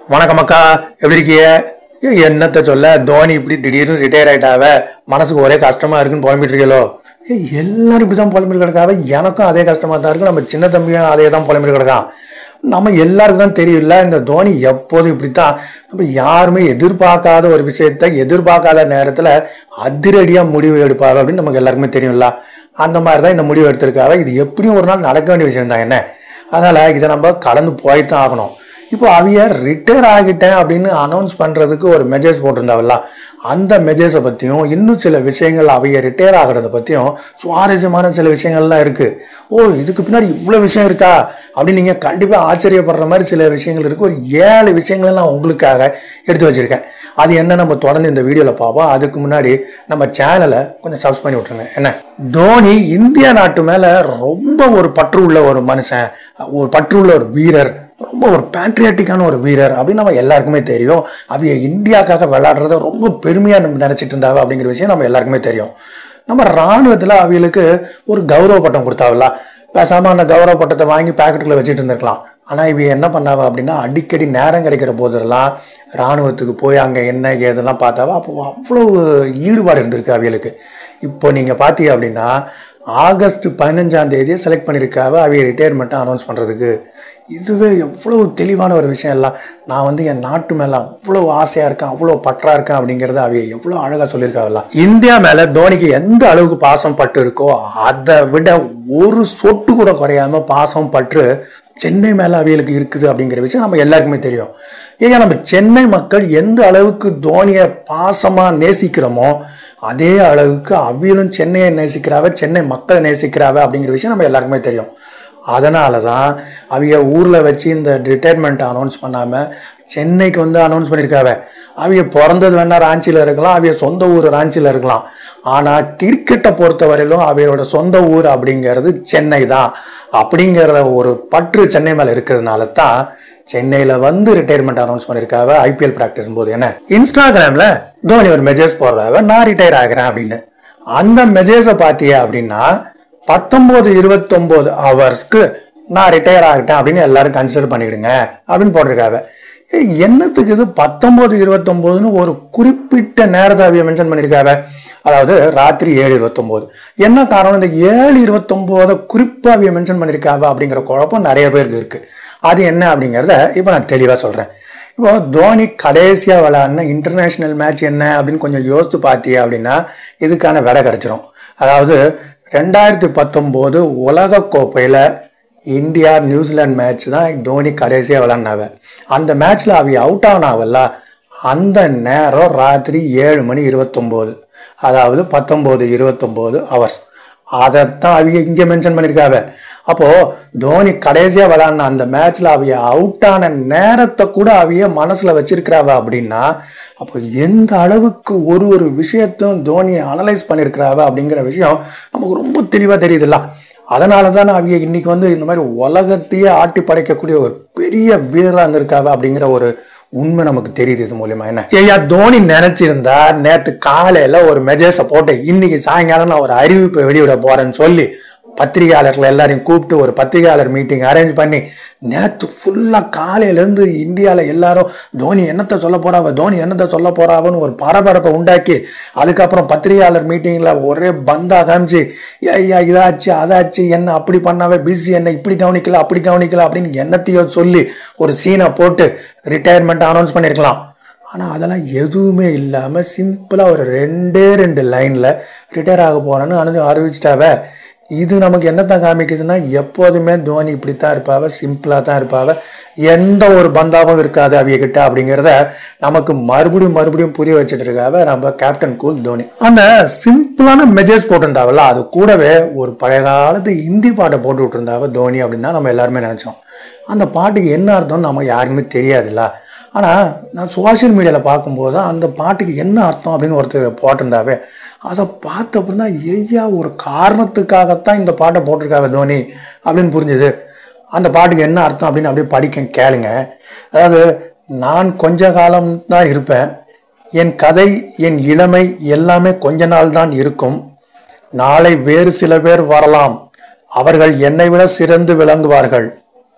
வணக்கம் அக்கா எப்படி இருக்கீங்க ஏய், என்னத்த சொல்ல தோனி இப்படி திடீர்னு ரிட்டையர் ஆயிட்டாவ மனசுக்கு ஒரே கஷ்டமா இருக்குன்னு புலம்பிட்டு இருக்கீங்களோ ஏய், எல்லாரும் இப்படிதான் புலம்பிட்டு கிடக்காவ எனக்கும் அதே கஷ்டமா தான் இருக்கு நம்ம சின்ன தம்பியும் அதே தான் புலம்பிட்டு கிடக்கான் நம்ம எல்லாருக்கும் தான் தெரியல இந்த தோனி எப்போதும் இப்படித்தான் நம்ம யாருமே எதிர்பார்க்காத ஒரு விஷயத்த எதிர்பார்க்காத நேரத்துல அதிரடியா முடிவு எடுப்பாங்க அப்படின்னு நமக்கு எல்லாருக்குமே தெரியும்ல அந்த மாதிரி தான் இந்த முடிவு எடுத்திருக்காவ இது எப்படியும் ஒரு நாள் நடக்க வேண்டிய விஷயம் தான் என்ன அதனால இதை நம்ம கடந்து போய்த்தான் ஆகணும் இப்போ அவிய ரிட்டையர் ஆகிட்டேன் அப்படின்னு அனௌன்ஸ் பண்றதுக்கு ஒரு மெசேஜ் போட்டிருந்தாவல்ல அந்த மெசேஜை பத்தியும் இன்னும் சில விஷயங்கள் அவைய ரிட்டையர் ஆகிறத பத்தியும் சுவாரஸ்யமான சில விஷயங்கள்லாம் இருக்கு ஓ இதுக்கு பின்னாடி இவ்வளவு விஷயம் இருக்கா அப்படின்னு நீங்க கண்டிப்பா ஆச்சரியப்படுற மாதிரி சில விஷயங்கள் இருக்கு ஒரு ஏழு விஷயங்களை நான் உங்களுக்காக எடுத்து வச்சிருக்கேன் அது என்ன நம்ம தொடர்ந்து இந்த வீடியோல பார்ப்போம் அதுக்கு முன்னாடி நம்ம சேனலை கொஞ்சம் சப்ஸ் பண்ணி விட்டுருங்க என்ன தோனி இந்தியா நாட்டு மேல ரொம்ப ஒரு பற்று உள்ள ஒரு மனுஷன் ஒரு பற்று உள்ள ஒரு வீரர் ரொம்ப ஒரு பேட்ரியாட்டிக்கான ஒரு வீரர் அப்படின்னு நம்ம எல்லாருக்குமே தெரியும் அவைய இந்தியாக்காக விளையாடுறத ரொம்ப பெருமையா நம்ம நினைச்சிட்டு இருந்தாவ அப்படிங்கிற விஷயம் நம்ம எல்லாருக்குமே தெரியும் நம்ம ராணுவத்துல அவைகளுக்கு ஒரு கௌரவ பட்டம் கொடுத்தாவில்ல பேசாம அந்த கௌரவ பட்டத்தை வாங்கி பாக்கெட்டுக்குள்ள வச்சுட்டு இருந்திருக்கலாம் ஆனா இவ என்ன பண்ணாவ அப்படின்னா அடிக்கடி நேரம் கிடைக்கிற போதெல்லாம் ராணுவத்துக்கு போய் அங்க என்ன ஏதெல்லாம் பார்த்தாவா அப்போ அவ்வளவு ஈடுபாடு இருந்திருக்கு அவியலுக்கு இப்போ நீங்க பாத்தீங்க அப்படின்னா ஆகஸ்ட் பதினஞ்சாம் தேதியை செலக்ட் பண்ணியிருக்காவ அவைய ரிட்டையர்மெண்ட்டை அனௌன்ஸ் பண்றதுக்கு இதுவே எவ்வளவு தெளிவான ஒரு விஷயம் எல்லாம் நான் வந்து என் நாட்டு மேல அவ்வளவு ஆசையா இருக்கேன் அவ்வளவு பற்றா இருக்கேன் அப்படிங்கறத அவைய எவ்வளவு அழகா சொல்லியிருக்காவல்ல இந்தியா மேல தோனிக்கு எந்த அளவுக்கு பாசம் பட்டு இருக்கோ அதை விட ஒரு சொட்டு கூட குறையாம பாசம் பற்று சென்னை மேல அவியலுக்கு இருக்குது அப்படிங்கிற விஷயம் நம்ம எல்லாருக்குமே தெரியும் ஏங்க நம்ம சென்னை மக்கள் எந்த அளவுக்கு தோனியை பாசமா நேசிக்கிறோமோ அதே அளவுக்கு அவியலும் சென்னையை நேசிக்கிறாவ சென்னை மக்களை நேசிக்கிறாவ அப்படிங்கிற விஷயம் நம்ம எல்லாருக்குமே தெரியும் அதனால தான் அவிய ஊரில் வச்சு இந்த ரிட்டையர்மெண்ட் அனௌன்ஸ் பண்ணாமல் சென்னைக்கு வந்து அனௌன்ஸ் பண்ணியிருக்காவ அவிய பிறந்தது வேணா ராஞ்சியில் இருக்கலாம் அவிய சொந்த ஊர் ராஞ்சியில் இருக்கலாம் ஆனால் கிரிக்கெட்டை பொறுத்த வரையிலும் அவையோட சொந்த ஊர் அப்படிங்கிறது சென்னை தான் அப்படிங்கிற ஒரு பற்று சென்னை மேலே இருக்கிறதுனால தான் சென்னையில் வந்து ரிட்டையர்மெண்ட் அனௌன்ஸ் பண்ணியிருக்காவ ஐபிஎல் ப்ராக்டிஸ் போது என்ன இன்ஸ்டாகிராமில் தோனி ஒரு மெசேஜ் போடுறாவ நான் ரிட்டையர் ஆகிறேன் அப்படின்னு அந்த மெசேஜை பார்த்தீங்க அப்படின்னா பத்தொன்பது இருபத்தொன்பது ஹவர்ஸ்க்கு நான் ரிட்டையர் ஆகிட்டேன் அப்படின்னு எல்லாரும் கன்சிடர் பண்ணிக்கிடுங்க அப்படின்னு போட்டிருக்காங்க ஏய், என்னத்துக்கு இது பத்தொன்பது இருபத்தொன்பதுன்னு ஒரு குறிப்பிட்ட நேரத்தை அவிய மென்ஷன் பண்ணியிருக்காங்க அதாவது ராத்திரி ஏழு இருபத்தொன்பது என்ன காரணம் இந்த ஏழு இருபத்தொன்பதை குறிப்பா அவிய மென்ஷன் பண்ணியிருக்காங்க அப்படிங்கிற குழப்பம் நிறைய பேருக்கு இருக்கு அது என்ன அப்படிங்கிறத இப்போ நான் தெளிவாக சொல்றேன் இப்போ தோனி கடைசியா விளையாடின இன்டர்நேஷனல் மேட்ச் என்ன அப்படின்னு கொஞ்சம் யோசித்து பார்த்தீங்க அப்படின்னா இதுக்கான விடை கிடைச்சிரும் அதாவது ரெண்டாயிரத்தி பத்தொம்போது உலக கோப்பையில இந்தியா நியூசிலாந்து மேட்ச் தான் தோனி கடைசியாக விளாட்னாவ அந்த மேட்ச்ல அவி அவுட் ஆனாவல்ல அந்த நேரம் ராத்திரி ஏழு மணி இருபத்தொம்போது அதாவது பத்தொம்போது இருபத்தொம்போது ஹவர்ஸ் அதைத்தான் அவிய இங்கே மென்ஷன் பண்ணியிருக்காவ அப்போ தோனி கடைசியா விளையாடின அந்த மேட்ச்ல அவிய அவுட் ஆன நேரத்தை கூட அவிய மனசுல வச்சிருக்கிறாவ அப்படின்னா அப்போ எந்த அளவுக்கு ஒரு ஒரு விஷயத்தையும் தோனியை அனலைஸ் பண்ணியிருக்கிறாவ அப்படிங்கிற விஷயம் நமக்கு ரொம்ப தெளிவா தெரியுதுல்ல அதனால தான் அவிய இன்னைக்கு வந்து இந்த மாதிரி உலகத்தையே ஆட்டி படைக்கக்கூடிய ஒரு பெரிய வீரராக இருந்திருக்காவ அப்படிங்கிற ஒரு உண்மை நமக்கு தெரியுது இது மூலியமா என்ன ஐயா தோனி நினைச்சிருந்தா நேத்து காலையில ஒரு மெசேஜ போட்டு இன்னைக்கு சாயங்காலம் நான் ஒரு அறிவிப்பை வெளியிட போறேன்னு சொல்லி பத்திரிகையாளர்கள் எல்லாரையும் கூப்பிட்டு ஒரு பத்திரிகையாளர் மீட்டிங் அரேஞ்ச் பண்ணி நேற்று ஃபுல்லாக காலையிலேருந்து இந்தியாவில் எல்லாரும் தோனி என்னத்தை சொல்ல போறாவ தோனி என்னத்தை சொல்ல போறாவன்னு ஒரு பரபரப்பை உண்டாக்கி அதுக்கப்புறம் பத்திரிகையாளர் மீட்டிங்கில் ஒரே பந்தா காமிச்சு ஐயா இதாச்சு அதாச்சு என்ன அப்படி பண்ணாவே பிஸி என்ன இப்படி கவனிக்கல அப்படி கவனிக்கல அப்படின்னு என்னத்தையோ சொல்லி ஒரு சீனை போட்டு ரிட்டையர்மெண்ட் அனௌன்ஸ் பண்ணியிருக்கலாம் ஆனால் அதெல்லாம் எதுவுமே இல்லாமல் சிம்பிளாக ஒரு ரெண்டே ரெண்டு லைனில் ரிட்டையர் ஆக போகிறேன்னு அனு அறிவிச்சிட்டாவ இது நமக்கு என்னத்தான் காமிக்குதுன்னா எப்போதுமே தோனி இப்படித்தான் இருப்பாவ சிம்பிளாக தான் இருப்பாவ எந்த ஒரு பந்தாவும் இருக்காது அவிய கிட்ட அப்படிங்கிறத நமக்கு மறுபடியும் மறுபடியும் புரிய வச்சுட்டு இருக்காவ நம்ம கேப்டன் கூல் தோனி அந்த சிம்பிளான மெசேஜ் போட்டிருந்தாவல்ல அது கூடவே ஒரு பழைய காலத்து ஹிந்தி பாட்டை போட்டு விட்டுருந்தாவ தோனி அப்படின்னு நம்ம எல்லாருமே நினச்சோம் அந்த பாட்டுக்கு என்ன அர்த்தம்னு நமக்கு யாருக்குமே தெரியாதுல்ல ஆனால் நான் சோஷியல் மீடியாவில் பார்க்கும்போது தான் அந்த பாட்டுக்கு என்ன அர்த்தம் அப்படின்னு ஒருத்தர் போட்டிருந்தாவே அதை பார்த்த அப்புறம் தான் ஐயா ஒரு காரணத்துக்காகத்தான் இந்த பாட்டை போட்டிருக்காவே தோனி அப்படின்னு புரிஞ்சுது அந்த பாட்டுக்கு என்ன அர்த்தம் அப்படின்னு அப்படியே படிக்க கேளுங்க அதாவது நான் கொஞ்ச காலம் தான் இருப்பேன் என் கதை என் இளமை எல்லாமே கொஞ்ச நாள் தான் இருக்கும் நாளை வேறு சில பேர் வரலாம் அவர்கள் என்னை விட சிறந்து விளங்குவார்கள்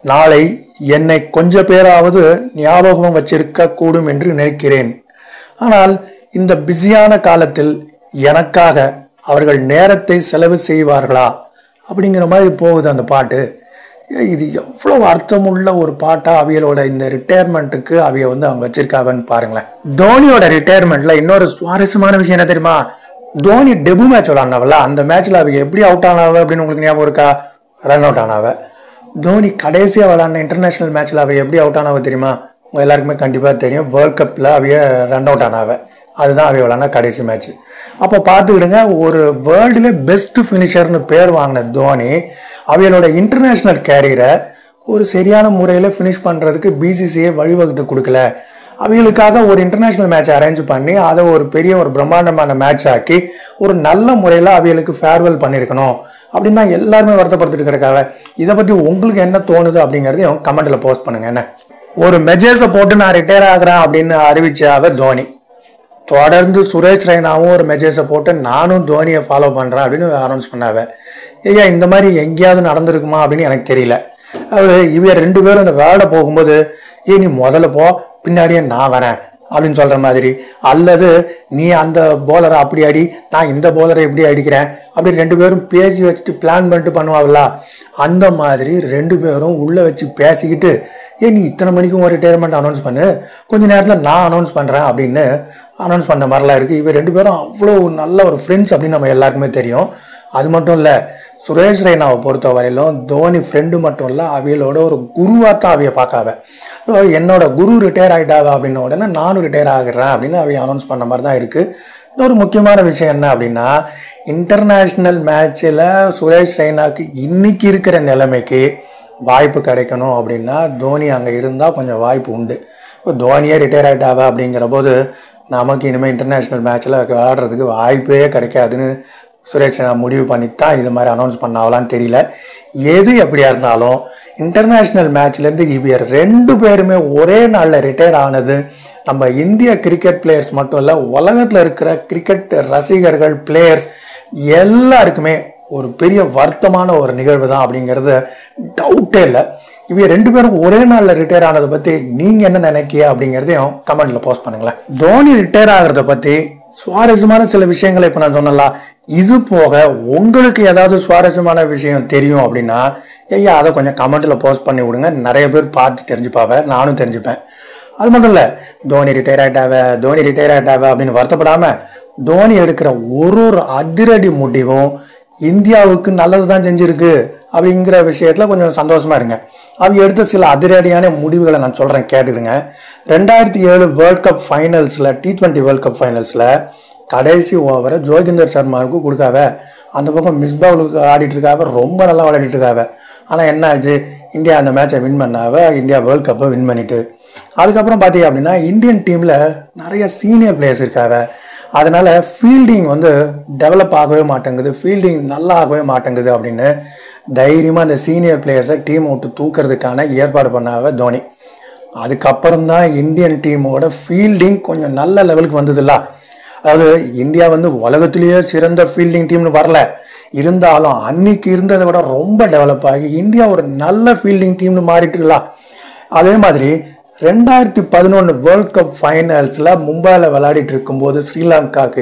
நாளை என்னை கொஞ்ச பேராவது ஞாபகம் வச்சிருக்க கூடும் என்று நினைக்கிறேன் ஆனால் இந்த பிஸியான காலத்தில் எனக்காக அவர்கள் நேரத்தை செலவு செய்வார்களா அப்படிங்கிற மாதிரி போகுது அந்த பாட்டு ஏய், இது எவ்வளவு அர்த்தமுள்ள ஒரு பாட்டா அவியலோட இந்த ரிட்டையர்மெண்ட்டுக்கு அவிய வந்து அவங்க வச்சிருக்காங்கன்னு பாருங்களேன் தோனியோட ரிட்டையர்மெண்ட்ல இன்னொரு சுவாரஸ்யமான விஷயம் என்ன தெரியுமா தோனி டெபு மேட்ச் விளாட்னாவல அந்த மேட்ச்ல அவங்க எப்படி அவுட் ஆனாவ அப்படின்னு உங்களுக்கு ஞாபகம் இருக்கா ரன் அவுட் ஆனாவ தோனி கடைசியா விளாண்ட இன்டர்நேஷனல் மேட்ச்ல அவ எப்படி அவுட் ஆனாவ தெரியுமா உங்க எல்லாருக்குமே கண்டிப்பா தெரியும் வேர்ல்ட் கப்ல அவைய ரன் அவுட் ஆனாவ அதுதான் அவைய விளாண்ட கடைசி மேட்ச் அப்போ பார்த்துக்கிடுங்க ஒரு வேர்ல்டுல பெஸ்ட் ஃபினிஷர்னு பேர் வாங்கின தோனி அவையோட இன்டர்நேஷனல் கேரியரை ஒரு சரியான முறையில் ஃபினிஷ் பண்ணுறதுக்கு பிசிசிஐ வழிவகுத்து கொடுக்கல அவங்களுக்காக ஒரு இன்டர்நேஷனல் மேட்ச் அரேஞ்ச் பண்ணி அதை ஒரு பெரிய ஒரு பிரம்மாண்டமான மேட்ச் ஆக்கி ஒரு நல்ல முறையில் அவங்களுக்கு ஃபேர்வெல் பண்ணியிருக்கணும் அப்படின்னு தான் எல்லாருமே வருத்தப்படுத்திட்டு கிடக்காங்க இதை பற்றி உங்களுக்கு என்ன தோணுது அப்படிங்கிறதையும் கமெண்ட்டில் போஸ்ட் பண்ணுங்க என்ன ஒரு மெஜர்ஸை போட்டு நான் ரிட்டையர் ஆகுறேன் அப்படின்னு அறிவிச்சாவ தோனி தொடர்ந்து சுரேஷ் ரெய்னாவும் ஒரு மெசேஜை போட்டு நானும் தோனியை ஃபாலோ பண்றேன் அப்படின்னு அனௌன்ஸ் பண்ணாவ ஐயா இந்த மாதிரி எங்கேயாவது நடந்திருக்குமா அப்படின்னு எனக்கு தெரியல அது இவ ரெண்டு பேரும் அந்த வேலை போகும்போது ஏ நீ முதல்ல போ பின்னாடியே நான் வரேன் அப்படின்னு சொல்ற மாதிரி அல்லது நீ அந்த போலரை அப்படி அடி நான் இந்த போலரை எப்படி அடிக்கிறேன் அப்படி ரெண்டு பேரும் பேசி வச்சுட்டு பிளான் பண்ணிட்டு பண்ணுவாங்களா அந்த மாதிரி ரெண்டு பேரும் உள்ள வச்சு பேசிக்கிட்டு ஏ நீ இத்தனை மணிக்கும் ஒரு ரிட்டையர்மெண்ட் அனௌன்ஸ் பண்ணு கொஞ்ச நேரத்தில் நான் அனௌன்ஸ் பண்றேன் அப்படின்னு அனௌன்ஸ் பண்ண மாதிரிலாம் இருக்கு இவ ரெண்டு பேரும் அவ்வளோ நல்ல ஒரு ஃப்ரெண்ட்ஸ் அப்படின்னு நம்ம எல்லாருக்குமே தெரியும் அது மட்டும் இல்லை சுரேஷ் ரெய்னாவை பொறுத்த வரையிலும் தோனி ஃப்ரெண்டு மட்டும் இல்லை அவியலோட ஒரு குருவாக தான் அவைய பார்க்காவ So, என்னோட குரு ரிட்டையர் ஆகிட்டாவ அப்படின்ன உடனே நானும் ரிட்டையர் ஆகிறேன் அப்படின்னு அவைய அனௌன்ஸ் பண்ண மாதிரி தான் இருக்கு இன்னொரு முக்கியமான விஷயம் என்ன அப்படின்னா இன்டர்நேஷ்னல் மேட்ச்சில் சுரேஷ் ரெய்னாக்கு இன்னைக்கு இருக்கிற நிலைமைக்கு வாய்ப்பு கிடைக்கணும் அப்படின்னா தோனி அங்கே இருந்தால் கொஞ்சம் வாய்ப்பு உண்டு இப்போ தோனியே ரிட்டையர் ஆகிட்டாவா அப்படிங்கிற போது நமக்கு இனிமேல் இன்டர்நேஷ்னல் மேட்ச்சில் விளையாடுறதுக்கு வாய்ப்பே கிடைக்காதுன்னு சுரேஷ் ரெய்னா முடிவு பண்ணித்தான் இது மாதிரி அனௌன்ஸ் பண்ணாவலான்னு தெரியல எது எப்படியா இருந்தாலும் இன்டர்நேஷ்னல் மேட்ச்லேருந்து இவர் ரெண்டு பேருமே ஒரே நாளில் ரிட்டையர் ஆனது நம்ம இந்திய கிரிக்கெட் பிளேயர்ஸ் மட்டும் இல்லை உலகத்தில் இருக்கிற கிரிக்கெட் ரசிகர்கள் பிளேயர்ஸ் எல்லாருக்குமே ஒரு பெரிய வருத்தமான ஒரு நிகழ்வு தான் அப்படிங்கிறது டவுட்டே இல்லை இவங்க ரெண்டு பேரும் ஒரே நாளில் ரிட்டையர் ஆனதை பற்றி நீங்கள் என்ன நினைக்கிய அப்படிங்கிறதையும் கமெண்ட்ல போஸ்ட் பண்ணுங்களேன் தோனி ரிட்டையர் ஆகிறத பற்றி சுவாரஸ்யமான சில விஷயங்களை இப்போ நான் சொன்னலாம் இது போக உங்களுக்கு ஏதாவது சுவாரஸ்யமான விஷயம் தெரியும் அப்படின்னா ஐயா அதை கொஞ்சம் கமெண்ட்ல போஸ்ட் பண்ணி விடுங்க நிறைய பேர் பார்த்து தெரிஞ்சுப்பாவ நானும் தெரிஞ்சுப்பேன் அது மட்டும் இல்லை தோனி ரிட்டையர் ஆயிட்டாவ தோனி ரிட்டையர் ஆயிட்டாவ அப்படின்னு வருத்தப்படாம தோனி எடுக்கிற ஒரு ஒரு அதிரடி முடிவும் இந்தியாவுக்கு நல்லது தான் செஞ்சிருக்கு அப்படிங்கிற விஷயத்துல கொஞ்சம் சந்தோஷமா இருங்க அவங்க எடுத்த சில அதிரடியான முடிவுகளை நான் சொல்றேன் கேட்டுடுங்க ரெண்டாயிரத்தி ஏழு வேர்ல்ட் கப் ஃபைனல்ஸ்ல டி டுவெண்ட்டி வேர்ல்ட் கப் ஃபைனல்ஸ்ல கடைசி ஓவரை ஜோகிந்தர் சர்மாவுக்கு கொடுக்காவ அந்த பக்கம் மிஸ்பாவுக்கு ஆடிட்டு இருக்காவ ரொம்ப நல்லா விளையாடிட்டு இருக்காவ ஆனால் என்ன ஆச்சு இந்தியா அந்த மேட்சை வின் பண்ணாவ இந்தியா வேர்ல்ட் கப்பை வின் பண்ணிட்டு அதுக்கப்புறம் பார்த்தீங்க அப்படின்னா இந்தியன் டீமில் நிறைய சீனியர் பிளேயர்ஸ் இருக்காவ அதனால ஃபீல்டிங் வந்து டெவலப் ஆகவே மாட்டேங்குது ஃபீல்டிங் நல்லா ஆகவே மாட்டேங்குது அப்படின்னு தைரியமாக அந்த சீனியர் பிளேயர்ஸை டீம் விட்டு தூக்கிறதுக்கான ஏற்பாடு பண்ணாவ தோனி அதுக்கப்புறம் தான் இந்தியன் டீமோட ஃபீல்டிங் கொஞ்சம் நல்ல லெவலுக்கு வந்ததுல்ல அதாவது இந்தியா வந்து உலகத்திலேயே சிறந்த ஃபீல்டிங் டீம்னு வரல இருந்தாலும் அன்னைக்கு இருந்ததை விட ரொம்ப டெவலப் ஆகி இந்தியா ஒரு நல்ல ஃபீல்டிங் டீம்னு மாறிட்டுல அதே மாதிரி ரெண்டாயிரத்தி பதினொன்று வேர்ல்ட் கப் ஃபைனல்ஸில் மும்பையில் விளையாடிட்டு இருக்கும்போது ஸ்ரீலங்காவுக்கு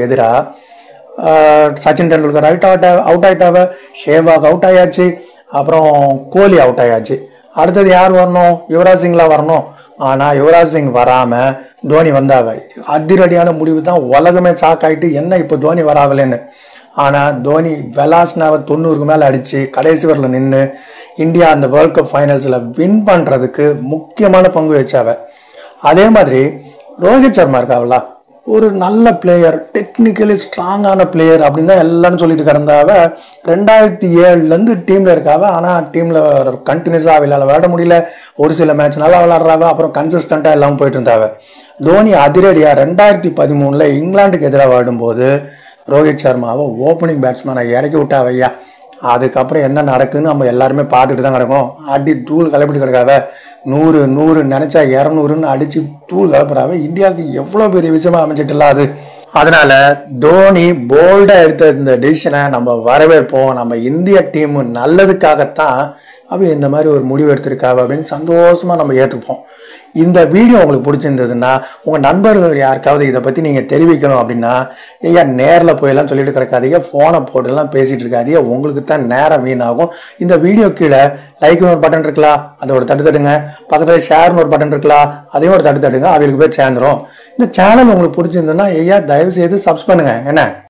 எதிராக Sachin Tendulkar out out out ஆயிட்டாவ ஷேவாக் அவுட் ஆயாச்சு அப்புறம் கோலி அவுட் ஆயாச்சு அடுத்தது யார் வரணும் யுவராஜ் சிங்லாம் வரணும் ஆனால் யுவராஜ் சிங் வராமல் தோனி வந்தாவ அதிரடியான முடிவு தான் உலகமே ஷாக் ஆயிட்டு என்ன இப்போ தோனி வராவலேன்னு ஆனால் தோனி வெலாஸ்னாவை தொண்ணூறுக்கு மேலே அடித்து கடைசி வரல நின்று இந்தியா அந்த வேர்ல்ட் கப் ஃபைனல்ஸில் வின் பண்ணுறதுக்கு முக்கியமான பங்கு வச்சாவ அதே மாதிரி ரோஹித் சர்மா இருக்காவல ஒரு நல்ல பிளேயர் டெக்னிக்கலி ஸ்ட்ராங்கான பிளேயர் அப்படின்னு தான் எல்லாரும் சொல்லிட்டு கிடந்தாவ ரெண்டாயிரத்தி ஏழுலேருந்து டீமில் இருக்காவ ஆனால் டீமில் கண்டினியூஸாக அவளால் விளையாட முடியல ஒரு சில மேட்ச் நல்லா விளாட்றாவ அப்புறம் கன்சிஸ்டண்ட்டாக எல்லாம் போயிட்டு இருந்தாவ தோனி அதிரடியாக ரெண்டாயிரத்தி பதிமூணில் இங்கிலாந்துக்கு எதிராக விளையாடும்போது ரோஹித் சர்மாவை ஓப்பனிங் பேட்ஸ்மேனை இறக்கி விட்டாவையா அதுக்கப்புறம் என்ன நடக்குன்னு நம்ம எல்லாருமே பார்த்துட்டு தான் கிடக்கும் அடி தூள் கிளப்பிட்டு கிடக்காவ நூறு நூறு நினைச்சா இரநூறுன்னு அடிச்சு தூள் கிளப்புறாவ இந்தியாவுக்கு எவ்வளோ பெரிய விஷயமா அமைஞ்சிட்டுல அது அதனால தோனி போல்டா எடுத்த இந்த டிசிஷனை நம்ம வரவேற்போம் நம்ம இந்திய டீம் நல்லதுக்காகத்தான் அப்போ இந்த மாதிரி ஒரு முடிவு எடுத்திருக்காவ அப்படின்னு சந்தோஷமா நம்ம ஏற்றுப்போம் இந்த வீடியோ உங்களுக்கு பிடிச்சிருந்ததுன்னா உங்கள் நண்பர்கள் யாருக்காவது இதை பற்றி நீங்கள் தெரிவிக்கணும் அப்படின்னா ஐயா நேரில் போயெல்லாம் சொல்லிட்டு கிடக்காதீங்க ஃபோனை போட்டுலாம் பேசிகிட்டு இருக்காதீங்க உங்களுக்கு தான் நேரம் வீணாகும் இந்த வீடியோ கீழே லைக்னு ஒரு பட்டன் இருக்கலாம் அதை ஒரு தட்டு தட்டுங்க பக்கத்தில் ஷேர்னு ஒரு பட்டன் இருக்கலாம் அதையும் ஒரு தட்டு தட்டுங்க அவங்களுக்கு போய் சேர்ந்துரும் இந்த சேனல் உங்களுக்கு பிடிச்சிருந்ததுன்னா ஐயா தயவு செய்து சப்ஸ் பண்ணுங்க என்ன